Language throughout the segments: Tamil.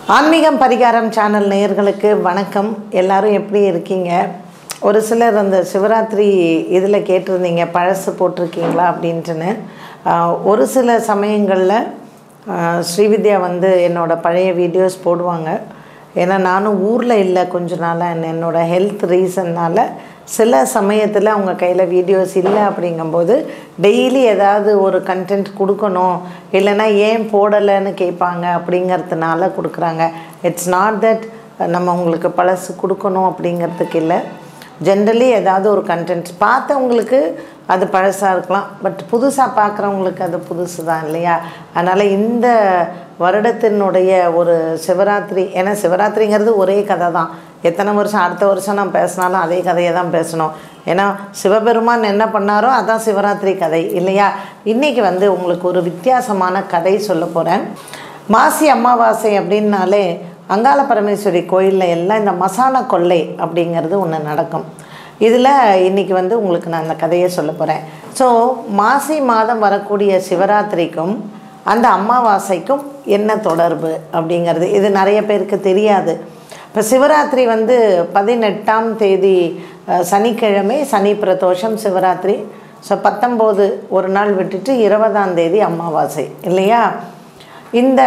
ஆன்மீகம் பரிகாரம் சேனல் நேயர்களுக்கு வணக்கம் எல்லாரும் எப்படி இருக்கீங்க ஒரு சிலர் அந்த சிவராத்திரி இதில் கேட்டிருந்தீங்க பழசு போட்டிருக்கீங்களா அப்படின்ட்டுன்னு ஆஹ், ஒரு சில சமயங்களில் ஆஹ், ஸ்ரீவித்யா வந்து என்னோட பழைய வீடியோஸ் போடுவாங்க ஏன்னா நானும் ஊரில் இல்லை கொஞ்ச நாளாக என்னோட ஹெல்த் ரீசன்னால் சில சமயத்தில் அவங்க கையில் வீடியோஸ் இல்லை அப்படிங்கும்போது டெய்லி ஏதாவது ஒரு கண்டென்ட் கொடுக்கணும் இல்லைன்னா ஏன் போடலைன்னு கேட்பாங்க அப்படிங்கிறதுனால கொடுக்குறாங்க இட்ஸ் நாட் தட் நம்ம உங்களுக்கு பழசு கொடுக்கணும் அப்படிங்கிறதுக்கு இல்லை ஜென்ரலி ஏதாவது ஒரு கண்டென்ட் பார்த்தவங்களுக்கு அது பழசாக இருக்கலாம் பட் புதுசாக பார்க்குறவங்களுக்கு அது புதுசு தான் இல்லையா அதனால் இந்த வருடத்தினுடைய ஒரு சிவராத்திரி ஏன்னா சிவராத்திரிங்கிறது ஒரே கதை தான் எத்தனை வருஷம் அடுத்த வருஷம் நான் பேசினாலும் அதே கதையை தான் பேசணும் ஏன்னா சிவபெருமான் என்ன பண்ணாரோ அதான் சிவராத்திரி கதை இல்லையா இன்றைக்கி வந்து உங்களுக்கு ஒரு வித்தியாசமான கதை சொல்ல போகிறேன் மாசி அமாவாசை அப்படின்னாலே அங்காள பரமேஸ்வரி கோயிலில் எல்லாம் இந்த மசான கொள்ளை அப்படிங்கிறது ஒன்று நடக்கும் இதில் இன்றைக்கி வந்து உங்களுக்கு நான் அந்த கதையை சொல்ல போகிறேன் ஸோ மாசி மாதம் வரக்கூடிய சிவராத்திரிக்கும் அந்த அமாவாசைக்கும் என்ன தொடர்பு அப்படிங்கிறது இது நிறைய பேருக்கு தெரியாது இப்போ சிவராத்திரி வந்து பதினெட்டாம் தேதி அஹ், சனிக்கிழமை சனி பிரதோஷம் சிவராத்திரி ஸோ பத்தொம்போது ஒரு நாள் விட்டுட்டு இருபதாம் தேதி அமாவாசை இல்லையா இந்த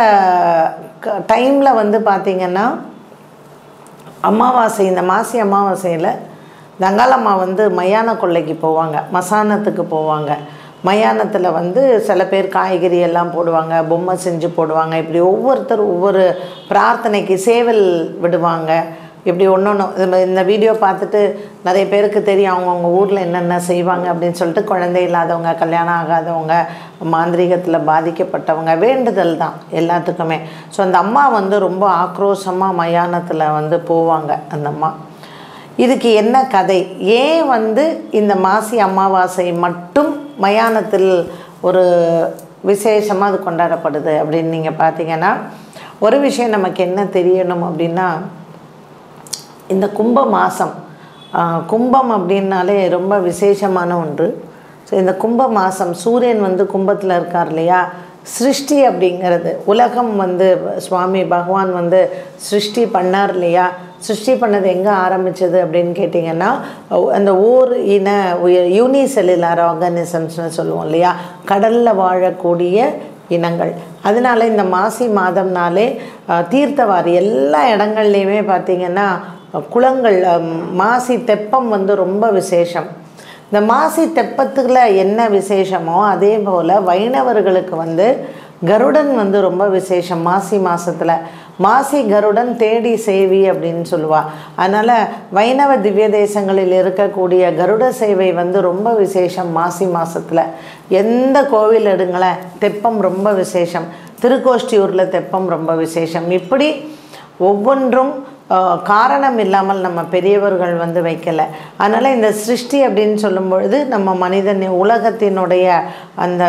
டைமில் வந்து பார்த்திங்கன்னா அமாவாசை இந்த மாசி அமாவாசையில் தங்காளம்மா வந்து மயான கொள்ளைக்கு போவாங்க மசானத்துக்கு போவாங்க மயானத்தில் வந்து சில பேர் காய்கறி எல்லாம் போடுவாங்க பொம்மை செஞ்சு போடுவாங்க இப்படி ஒவ்வொருத்தர் ஒவ்வொரு பிரார்த்தனைக்கு சேவல் விடுவாங்க இப்படி ஒன்று ஒன்று இந்த வீடியோ பார்த்துட்டு நிறைய பேருக்கு தெரியும் அவங்கவுங்க ஊரில் என்னென்ன செய்வாங்க அப்படின்னு சொல்லிட்டு குழந்தை இல்லாதவங்க கல்யாணம் ஆகாதவங்க மாந்திரீகத்தில் பாதிக்கப்பட்டவங்க வேண்டுதல் தான் எல்லாத்துக்குமே ஸோ அந்த அம்மா வந்து ரொம்ப ஆக்ரோஷமாக மயானத்தில் வந்து போவாங்க அந்த அம்மா இதுக்கு என்ன கதை ஏன் வந்து இந்த மாசி அமாவாசை மட்டும் மயானத்தில் ஒரு விசேஷமாக அது கொண்டாடப்படுது அப்படின்னு நீங்கள் பார்த்தீங்கன்னா ஒரு விஷயம் நமக்கு என்ன தெரியணும் அப்படின்னா இந்த கும்ப மாதம் கும்பம் அப்படின்னாலே ரொம்ப விசேஷமான ஒன்று ஸோ இந்த கும்ப மாதம் சூரியன் வந்து கும்பத்தில் இருக்கார் இல்லையா சிருஷ்டி அப்படிங்கிறது உலகம் வந்து சுவாமி பகவான் வந்து சிருஷ்டி பண்ணார் இல்லையா சிருஷ்டி பண்ணது எங்கே ஆரம்பிச்சது அப்படின்னு கேட்டிங்கன்னா அந்த ஓர் இன யூனிசெல்லுலார் ஆர்கானிசம்ஸ்னு சொல்லுவோம் இல்லையா கடலில் வாழக்கூடிய இனங்கள் அதனால இந்த மாசி மாதம்னாலே அஹ், தீர்த்தவாரி எல்லா இடங்கள்லையுமே பார்த்திங்கன்னா குளங்கள் அஹ், மாசி தெப்பம் வந்து ரொம்ப விசேஷம் இந்த மாசி தெப்பத்துல என்ன விசேஷமோ அதே போல் வைணவர்களுக்கு வந்து கருடன் வந்து ரொம்ப விசேஷம் மாசி மாசத்துல மாசி கருடன் தேடி சேவி அப்படின்னு சொல்லுவாள் அதனால் வைணவ திவ்ய தேசங்களில் இருக்கக்கூடிய கருட சேவை வந்து ரொம்ப விசேஷம் மாசி மாசத்துல எந்த கோவில் எடுங்களேன் தெப்பம் ரொம்ப விசேஷம் திருக்கோஷ்டியூரில் தெப்பம் ரொம்ப விசேஷம் இப்படி ஒவ்வொன்றும் அஹ், காரணம் இல்லாமல் நம்ம பெரியவர்கள் வந்து வைக்கலை அதனால் இந்த சிருஷ்டி அப்படின்னு சொல்லும் பொழுது நம்ம மனிதன் உலகத்தினுடைய அந்த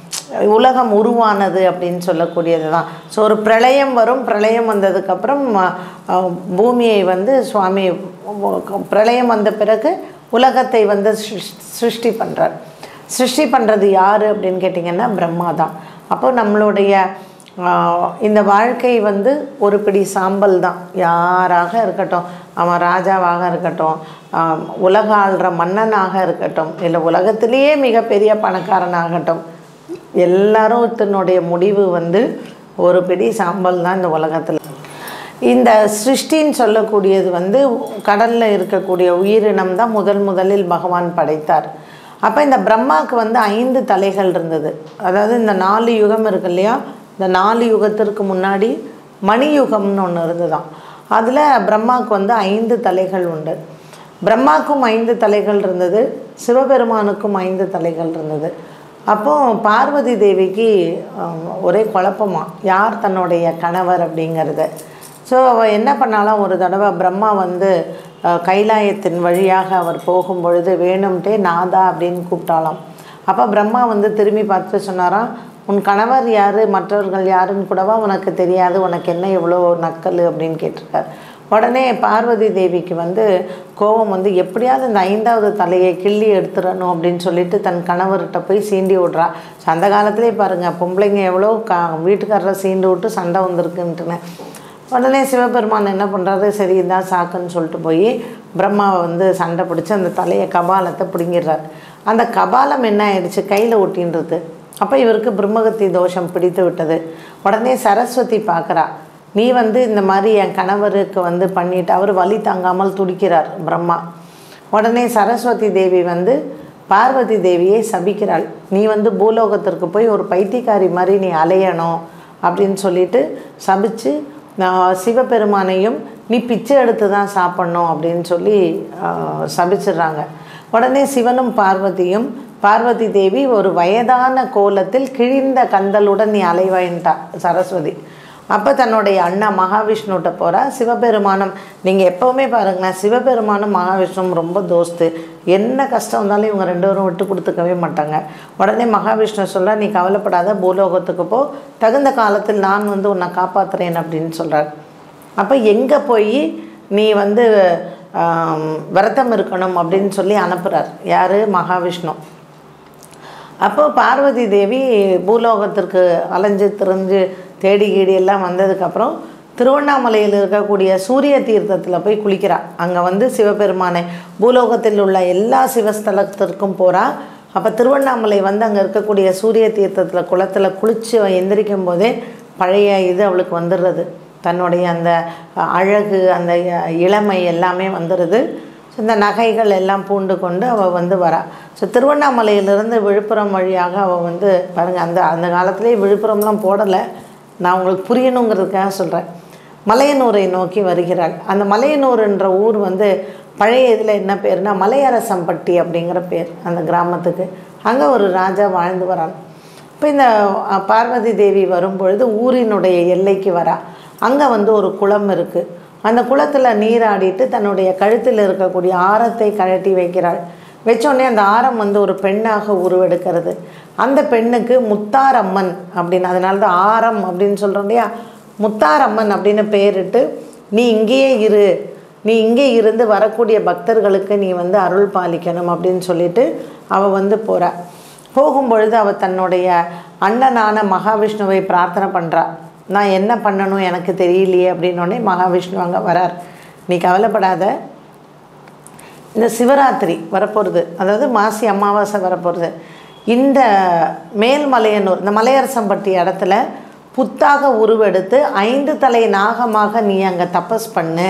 உலகம் உருவானது அப்படின்னு சொல்லக்கூடியது தான் ஸோ ஒரு பிரளயம் வரும் பிரளயம் வந்ததுக்கப்புறம் அஹ், பூமியை வந்து சுவாமி பிரளயம் வந்த பிறகு உலகத்தை வந்து சிருஷ்- சிருஷ்டி பண்ணுறார் சிருஷ்டி பண்ணுறது யார் அப்படின்னு கேட்டிங்கன்னா பிரம்மா தான் அப்போ நம்மளுடைய ஆஹ், இந்த வாழ்க்கை வந்து ஒரு பிடி சாம்பல் தான் யாராக இருக்கட்டும் அவன் ராஜாவாக இருக்கட்டும் ஆஹ், உலக ஆள்ற மன்னனாக இருக்கட்டும் இல்லை உலகத்திலேயே மிகப்பெரிய பணக்காரனாகட்டும் எல்லாரும் தன்னுடைய முடிவு வந்து ஒரு பிடி சாம்பல் தான் இந்த உலகத்தில் இந்த சிருஷ்டின்னு சொல்லக்கூடியது வந்து கடலில் இருக்கக்கூடிய உயிரினம் தான் முதல் முதலில் பகவான் படைத்தார் அப்போ இந்த பிரம்மாவுக்கு வந்து ஐந்து தலைகள் இருந்தது அதாவது இந்த நாலு யுகம் இருக்கு இல்லையா இந்த நாலு யுகத்திற்கு முன்னாடி மணியுகம்னு ஒன்று இருந்துதான் அதில் பிரம்மாவுக்கு வந்து ஐந்து தலைகள் உண்டு பிரம்மாவுக்கும் ஐந்து தலைகள் இருந்தது சிவபெருமானுக்கும் ஐந்து தலைகள் இருந்தது அப்போ பார்வதி தேவிக்கு ஆம், ஒரே குழப்பமா யார் தன்னுடைய கணவர் அப்படிங்கிறது ஸோ அவள் என்ன பண்ணாலும் ஒரு தடவை பிரம்மா வந்து அஹ், கைலாயத்தின் வழியாக அவர் போகும் பொழுது வேணும்ட்டே நாதா அப்படின்னு கூப்பிட்டாலாம் அப்போ பிரம்மா வந்து திரும்பி பார்த்து சொன்னாராம் உன் கணவர் யார் மற்றவர்கள் யாருன்னு கூடவா உனக்கு தெரியாது உனக்கு என்ன எவ்வளோ நக்கல் அப்படின்னு கேட்டிருக்கார் உடனே பார்வதி தேவிக்கு வந்து கோபம் வந்து எப்படியாவது இந்த ஐந்தாவது தலையை கிள்ளி எடுத்துடணும் அப்படின்னு சொல்லிட்டு தன் கணவர்கிட்ட போய் சீண்டி விட்றா ஸோ அந்த காலத்திலே பாருங்கள் பொம்பளைங்க எவ்வளோ கா வீட்டுக்காரரை சீண்டு விட்டு சண்டை வந்திருக்குன்ட்டுன்னு உடனே சிவபெருமான் என்ன பண்ணுறாரு சரி இதான் சாக்குன்னு சொல்லிட்டு போய் பிரம்மாவை வந்து சண்டை பிடிச்சி அந்த தலையை கபாலத்தை பிடுங்கிடுறார் அந்த கபாலம் என்ன ஆயிடுச்சு கையில் ஒட்டின்றது அப்போ இவருக்கு பிரம்மகத்தி தோஷம் பிடித்து விட்டது உடனே சரஸ்வதி பார்க்குறா நீ வந்து இந்த மாதிரி என் கணவருக்கு வந்து பண்ணிட்டு அவர் வலி தாங்காமல் துடிக்கிறார் பிரம்மா உடனே சரஸ்வதி தேவி வந்து பார்வதி தேவியை சபிக்கிறாள் நீ வந்து பூலோகத்திற்கு போய் ஒரு பைத்தியக்காரி மாதிரி நீ அலையணும் அப்படின்னு சொல்லிட்டு சபிச்சு நான் சிவபெருமானையும் நீ பிச்சை எடுத்து தான் சாப்பிட்ணும் அப்படின்னு சொல்லி ஆஹ், சபிச்சிடுறாங்க உடனே சிவனும் பார்வதியும் பார்வதி தேவி ஒரு வயதான கோலத்தில் கிழிந்த கந்தலுடன் நீ அலைவாயின்ட்டா சரஸ்வதி அப்போ தன்னுடைய அண்ணா மகாவிஷ்ணுகிட்ட போகிறா சிவபெருமானம் நீங்கள் எப்போவுமே பாருங்களேன் சிவபெருமானும் மகாவிஷ்ணுவும் ரொம்ப தோஸ்து என்ன கஷ்டம் வந்தாலும் இவங்க ரெண்டு பேரும் விட்டு கொடுத்துக்கவே மாட்டாங்க உடனே மகாவிஷ்ணு சொல்ல நீ கவலைப்படாத பூலோகத்துக்கு போ தகுந்த காலத்தில் நான் வந்து உன்னை காப்பாற்றுறேன் அப்படின்னு சொல்கிறார் அப்போ எங்கே போய் நீ வந்து ஆம், விரதம் இருக்கணும் அப்படின்னு சொல்லி அனுப்புகிறார் யார் மகாவிஷ்ணு அப்போ பார்வதி தேவி பூலோகத்திற்கு அலைஞ்சு திரிஞ்சு தேடி கீடி எல்லாம் வந்ததுக்கப்புறம் திருவண்ணாமலையில் இருக்கக்கூடிய சூரிய தீர்த்தத்தில் போய் குளிக்கிறா அங்கே வந்து சிவபெருமானை பூலோகத்தில் உள்ள எல்லா சிவஸ்தலத்திற்கும் போகிறா அப்போ திருவண்ணாமலை வந்து அங்கே இருக்கக்கூடிய சூரிய தீர்த்தத்தில் குளத்தில் குளித்து எந்திரிக்கும் போதே பழைய இது அவளுக்கு வந்துடுறது தன்னுடைய அந்த அழகு அந்த இளமை எல்லாமே வந்துடுது இந்த நகைகள் எல்லாம் பூண்டு கொண்டு அவள் வந்து வரா ஸோ திருவண்ணாமலையிலிருந்து விழுப்புரம் வழியாக அவள் வந்து பாருங்கள் அந்த அந்த காலத்துலேயே விழுப்புரம்லாம் போடலை நான் உங்களுக்கு புரியணுங்கிறதுக்காக சொல்கிறேன் மலையனூரை நோக்கி வருகிறாள் அந்த மலையனூர்ன்ற ஊர் வந்து பழைய இதில் என்ன பேர்னா மலையரசம்பட்டி அப்படிங்கிற பேர் அந்த கிராமத்துக்கு அங்கே ஒரு ராஜா வாழ்ந்து வரான் இப்போ இந்த அஹ், பார்வதி தேவி வரும்பொழுது ஊரினுடைய எல்லைக்கு வரா அங்கே வந்து ஒரு குளம் இருக்குது அந்த குளத்தில் நீராடிட்டு தன்னுடைய கழுத்தில் இருக்கக்கூடிய ஆரத்தை கழட்டி வைக்கிறாள் வச்சோடனே அந்த ஆரம் வந்து ஒரு பெண்ணாக உருவெடுக்கிறது அந்த பெண்ணுக்கு முத்தாரம்மன் அப்படின்னு அதனால தான் ஆரம் அப்படின்னு சொல்கிறோம் இல்லையா முத்தாரம்மன் அப்படின்னு பேரிட்டு நீ இங்கேயே இரு நீ இங்கே இருந்து வரக்கூடிய பக்தர்களுக்கு நீ வந்து அருள் பாலிக்கணும் அப்படின்னு சொல்லிட்டு அவள் வந்து போகிறா போகும்பொழுது அவள் தன்னுடைய அண்ணனான மகாவிஷ்ணுவை பிரார்த்தனை பண்ணுறா நான் என்ன பண்ணணும் எனக்கு தெரியலையே அப்படின்னோடனே மகாவிஷ்ணு அங்கே வரார் நீ கவலைப்படாத இந்த சிவராத்திரி வரப்போகிறது அதாவது மாசி அமாவாசை வரப்போகிறது இந்த மேல்மலையனூர் இந்த மலையரசம்பட்டி இடத்துல புத்தாக உருவெடுத்து ஐந்து தலை நாகமாக நீ அங்கே தபஸ் பண்ணு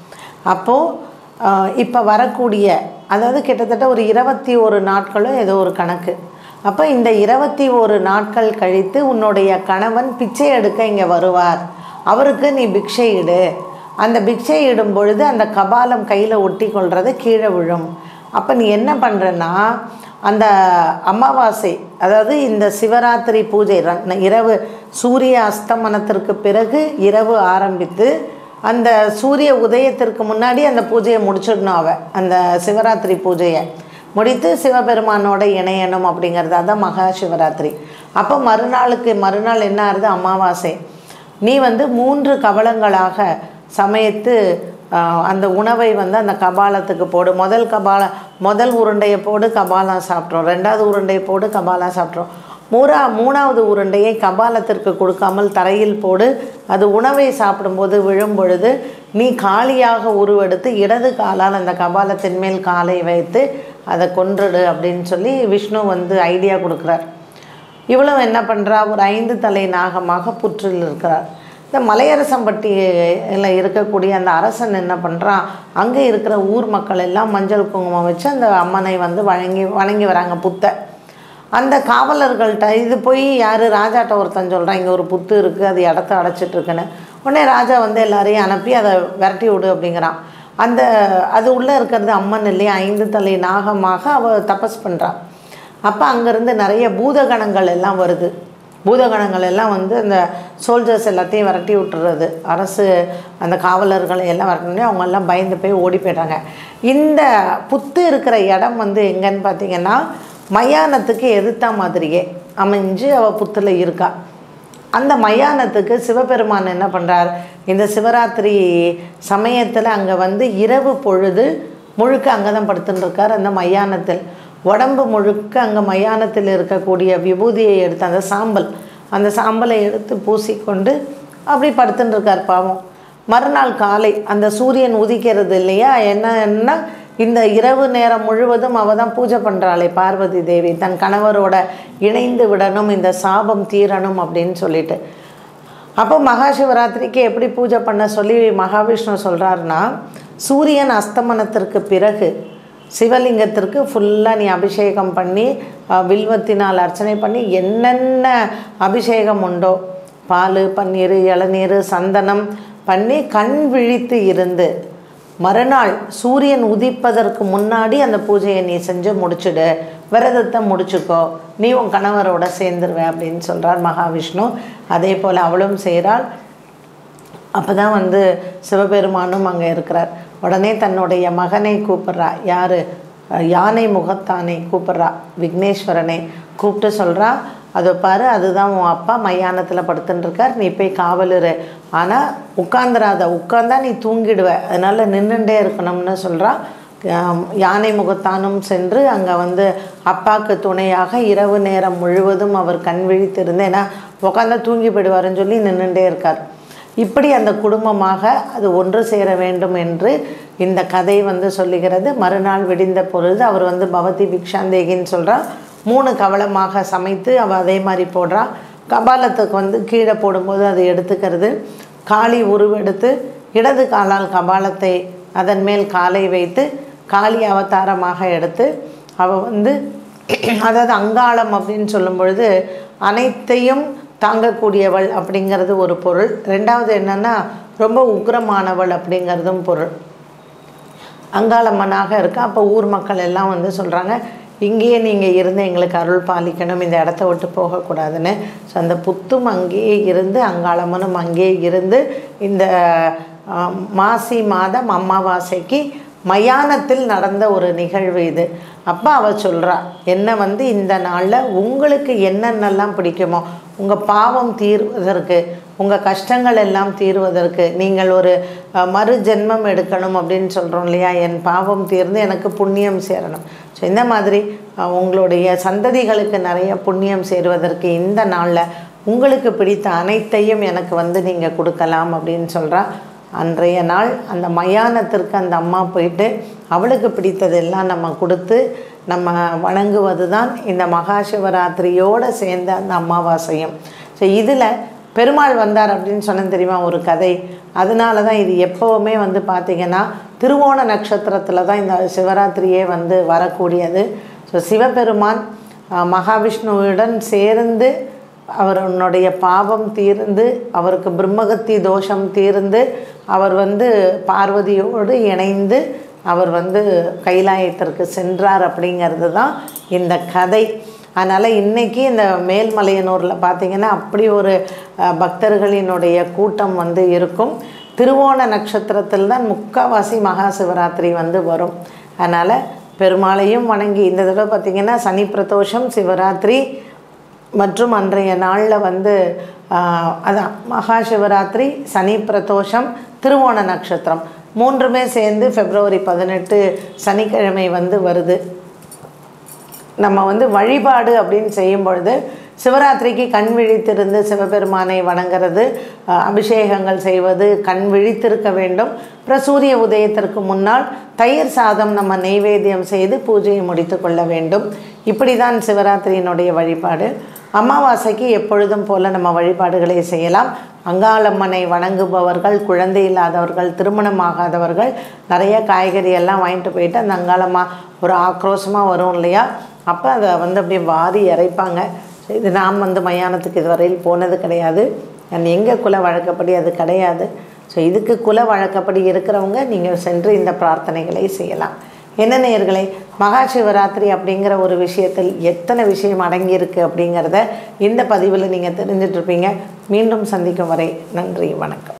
அப்போது இப்போ வரக்கூடிய அதாவது கிட்டத்தட்ட ஒரு இருபத்தி ஒரு நாட்களும் ஏதோ ஒரு கணக்கு அப்போ இந்த இருபத்தி ஒரு நாட்கள் கழித்து உன்னுடைய கணவன் பிச்சை எடுக்க இங்கே வருவார் அவருக்கு நீ பிக்ஷை இடு அந்த பிக்ஷை இடும் பொழுது அந்த கபாலம் கையில் ஒட்டி கொள்றது கீழே விழும் அப்போ நீ என்ன பண்ணுறன்னா அந்த அமாவாசை அதாவது இந்த சிவராத்திரி பூஜை ர- இரவு சூரிய அஸ்தமனத்திற்கு பிறகு இரவு ஆரம்பித்து அந்த சூரிய உதயத்திற்கு முன்னாடி அந்த பூஜையை முடிச்சிடணும் அவ அந்த சிவராத்திரி பூஜையை முடித்து சிவபெருமானோட இணையணும் அப்படிங்கிறது அதான் மகா சிவராத்திரி அப்போ மறுநாளுக்கு மறுநாள் என்ன ஆகுது அமாவாசை நீ வந்து மூன்று கவளங்களாக சமைத்து ஆஹ், அந்த உணவை வந்து அந்த கபாலத்துக்கு போடு முதல் கபால முதல் உருண்டையை போடு கபாலம் சாப்பிட்றோம் ரெண்டாவது உருண்டையை போடு கபாலம் சாப்பிட்றோம் மூரா மூணாவது உருண்டையை கபாலத்திற்கு கொடுக்காமல் தரையில் போடு அது உணவை சாப்பிடும்போது விழும் பொழுது நீ காலியாக உருவெடுத்து இடது காலால் அந்த கபாலத்தின் மேல் காலை வைத்து அதை கொன்றுடு அப்படின்னு சொல்லி விஷ்ணு வந்து ஐடியா கொடுக்குறார் இவ்வளவு என்ன பண்ணுறா ஒரு ஐந்து தலை நாகமாக புற்றில் இருக்கிறார் இந்த மலையரசம்பட்டியில் இருக்கக்கூடிய அந்த அரசன் என்ன பண்ணுறான் அங்கே இருக்கிற ஊர் மக்கள் எல்லாம் மஞ்சள் குங்குமம் வச்சு அந்த அம்மனை வந்து வணங்கி வணங்கி வராங்க புத்தை அந்த காவலர்கள்ட்ட இது போய் யார் ராஜாட்ட ஒருத்தன் சொல்கிறான் இங்கே ஒரு புத்து இருக்குது அது இடத்த அடைச்சிட்டு இருக்குன்னு உடனே ராஜா வந்து எல்லாரையும் அனுப்பி அதை விரட்டி விடு அப்படிங்கிறான் அந்த அது உள்ளே இருக்கிறது அம்மன் இல்லையா ஐந்து தலை நாகமாக அவள் தபஸ் பண்ணுறான் அப்போ அங்கேருந்து நிறைய பூதகணங்கள் எல்லாம் வருது பூதகணங்கள் எல்லாம் வந்து அந்த சோல்ஜர்ஸ் எல்லாத்தையும் விரட்டி விட்டுறது அரசு அந்த காவலர்களை எல்லாம் விரட்டினே அவங்க எல்லாம் பயந்து போய் ஓடி போயிட்டாங்க இந்த புத்து இருக்கிற இடம் வந்து எங்கன்னு பார்த்தீங்கன்னா மயானத்துக்கு எதிர்த்தா மாதிரியே அமைஞ்சு அவள் புத்தில் இருக்கா அந்த மயானத்துக்கு சிவபெருமான் என்ன பண்ணுறார் இந்த சிவராத்திரி சமயத்தில் அங்கே வந்து இரவு பொழுது முழுக்க அங்கே தான் படுத்துன்னு இருக்கார் அந்த மயானத்தில் உடம்பு முழுக்க அங்கே மயானத்தில் இருக்கக்கூடிய விபூதியை எடுத்து அந்த சாம்பல் அந்த சாம்பலை எடுத்து பூசிக்கொண்டு அப்படி படுத்துன்னு இருக்கார் பாவம் மறுநாள் காலை அந்த சூரியன் உதிக்கிறது இல்லையா என்னன்னா இந்த இரவு நேரம் முழுவதும் அவள் தான் பூஜை பண்ணுறாளே பார்வதி தேவி தன் கணவரோட இணைந்து விடணும் இந்த சாபம் தீரணும் அப்படின்னு சொல்லிட்டு அப்போ மகாசிவராத்திரிக்கு எப்படி பூஜை பண்ண சொல்லி மகாவிஷ்ணு சொல்கிறாருன்னா சூரியன் அஸ்தமனத்திற்கு பிறகு சிவலிங்கத்திற்கு ஃபுல்லாக நீ அபிஷேகம் பண்ணி அஹ், வில்வத்தினால் அர்ச்சனை பண்ணி என்னென்ன அபிஷேகம் உண்டோ பால் பன்னீர் இளநீர் சந்தனம் பண்ணி கண் விழித்து இருந்து மறுநாள் சூரியன் உதிப்பதற்கு முன்னாடி அந்த பூஜையை நீ செஞ்சு முடிச்சுடு விரதத்தை முடிச்சுக்கோ நீ உன் கணவரோட சேர்ந்துருவ அப்படின்னு சொல்கிறார் மகாவிஷ்ணு அதே போல் அவளும் செய்கிறாள் அப்போ தான் வந்து சிவபெருமானும் அங்கே இருக்கிறார் உடனே தன்னுடைய மகனை கூப்பிட்றா யார் யானை முகத்தானை கூப்பிட்றா விக்னேஸ்வரனை கூப்பிட்டு சொல்கிறா அதை பாரு அதுதான் உன் அப்பா மையானத்தில் படுத்துன்னு இருக்கார் நீ போய் காவலுரு ஆனால் உட்காந்துராத உட்காந்தா நீ தூங்கிடுவ அதனால் நின்றுட்டே இருக்கணும்னு சொல்கிறா யானை முகத்தானும் சென்று அங்கே வந்து அப்பாவுக்கு துணையாக இரவு நேரம் முழுவதும் அவர் கண் விழித்திருந்து ஏன்னா உட்காந்தா தூங்கி போயிடுவாருன்னு சொல்லி நின்றுட்டே இருக்கார் இப்படி அந்த குடும்பமாக அது ஒன்று சேர வேண்டும் என்று இந்த கதை வந்து சொல்லுகிறது மறுநாள் விடிந்த பொழுது அவர் வந்து பவதி பிக்ஷாந்தேகின்னு சொல்றா மூணு கவளமாக சமைத்து அவள் அதே மாதிரி போடுறா கபாலத்துக்கு வந்து கீழே போடும்போது அது எடுத்துக்கிறது காளி உருவெடுத்து இடது காலால் கபாலத்தை அதன் மேல் காலை வைத்து காளி அவதாரமாக எடுத்து அவள் வந்து அதாவது அங்காளம் அப்படின்னு சொல்லும் பொழுது அனைத்தையும் தாங்கக்கூடியவள் அப்படிங்கிறது ஒரு பொருள் ரெண்டாவது என்னன்னா ரொம்ப உக்ரமானவள் அப்படிங்கிறதும் பொருள் அங்காளம்மனாக இருக்கா அப்போ ஊர் மக்கள் எல்லாம் வந்து சொல்கிறாங்க இங்கேயே நீங்கள் இருந்து எங்களுக்கு அருள் பாலிக்கணும் இந்த இடத்த விட்டு போகக்கூடாதுன்னு ஸோ அந்த புத்தும் அங்கேயே இருந்து அங்காளம்மனும் அங்கேயே இருந்து இந்த ஆஹ், மாசி மாதம் அமாவாசைக்கு மயானத்தில் நடந்த ஒரு நிகழ்வு இது அப்போ அவள் சொல்கிறா என்ன வந்து இந்த நாளில் உங்களுக்கு என்னென்னலாம் பிடிக்குமோ உங்கள் பாவம் தீர்வதற்கு உங்கள் கஷ்டங்கள் எல்லாம் தீர்வதற்கு நீங்கள் ஒரு அஹ், மறு ஜென்மம் எடுக்கணும் அப்படின்னு சொல்கிறோம் இல்லையா என் பாவம் தீர்ந்து எனக்கு புண்ணியம் சேரணும் ஸோ இந்த மாதிரி அஹ், உங்களுடைய சந்ததிகளுக்கு நிறைய புண்ணியம் சேருவதற்கு இந்த நாளில் உங்களுக்கு பிடித்த அனைத்தையும் எனக்கு வந்து நீங்கள் கொடுக்கலாம் அப்படின்னு சொல்கிறா அன்றைய நாள் அந்த மயானத்திற்கு அந்த அம்மா போயிட்டு அவளுக்கு பிடித்ததெல்லாம் நம்ம கொடுத்து நம்ம வணங்குவது தான் இந்த மகா சிவராத்திரியோடு சேர்ந்த அந்த அமாவாசையும் ஸோ இதில் பெருமாள் வந்தார் அப்படின்னு சொன்னேன் தெரியுமா ஒரு கதை அதனால தான் இது எப்போவுமே வந்து பார்த்திங்கன்னா திருவோண நட்சத்திரத்தில் தான் இந்த சிவராத்திரியே வந்து வரக்கூடியது ஸோ சிவபெருமான் அஹ், மகாவிஷ்ணுவுடன் சேர்ந்து அவருடைய பாவம் தீர்ந்து அவருக்கு பிரம்மகத்தி தோஷம் தீர்ந்து அவர் வந்து பார்வதியோடு இணைந்து அவர் வந்து கைலாயத்திற்கு சென்றார் அப்படிங்கிறது தான் இந்த கதை அதனால் இன்றைக்கி இந்த மேல்மலையனூரில் பார்த்திங்கன்னா அப்படி ஒரு அஹ், பக்தர்களினுடைய கூட்டம் வந்து இருக்கும் திருவோண நட்சத்திரத்தில் தான் முக்காவாசி மகா சிவராத்திரி வந்து வரும் அதனால் பெருமாளையும் வணங்கி இந்த தடவை பார்த்திங்கன்னா சனி பிரதோஷம் சிவராத்திரி மற்றும் அன்றைய நாளில் வந்து ஆஹ், அதான் மகா சிவராத்திரி சனி பிரதோஷம் திருவோண நட்சத்திரம் மூன்றுமே சேர்ந்து பிப்ரவரி பதினெட்டு சனிக்கிழமை வந்து வருது நம்ம வந்து வழிபாடு அப்படின்னு செய்யும் பொழுது சிவராத்திரிக்கு கண் விழித்திருந்து சிவபெருமானை வணங்குறது அஹ், அபிஷேகங்கள் செய்வது கண் விழித்திருக்க வேண்டும் அப்புறம் சூரிய உதயத்திற்கு முன்னால் தயிர் சாதம் நம்ம நெய்வேத்தியம் செய்து பூஜையை முடித்து கொள்ள வேண்டும் இப்படி தான் சிவராத்திரியினுடைய வழிபாடு அமாவாசைக்கு எப்பொழுதும் போல நம்ம வழிபாடுகளை செய்யலாம் அங்காளம்மனை வணங்குபவர்கள் குழந்தை இல்லாதவர்கள் திருமணமாகாதவர்கள் நிறைய காய்கறி எல்லாம் வாங்கிட்டு போயிட்டு அந்த அங்காளம்மா ஒரு ஆக்ரோஷமாக வரும் இல்லையா அப்போ அதை வந்து அப்படியே வாரி இறைப்பாங்க இது நாம் வந்து மயானத்துக்கு இதுவரையில் போனது கிடையாது அண்ட் எங்கள் குல வழக்கப்படி அது கிடையாது ஸோ இதுக்கு குல வழக்கப்படி இருக்கிறவங்க நீங்கள் சென்று இந்த பிரார்த்தனைகளை செய்யலாம் என்ன நேயர்களே மகா சிவராத்திரி அப்படிங்கிற ஒரு விஷயத்தில் எத்தனை விஷயம் அடங்கியிருக்கு அப்படிங்கிறத இந்த பதிவில் நீங்கள் தெரிஞ்சிட்ருப்பீங்க மீண்டும் சந்திக்கும் வரை நன்றி வணக்கம்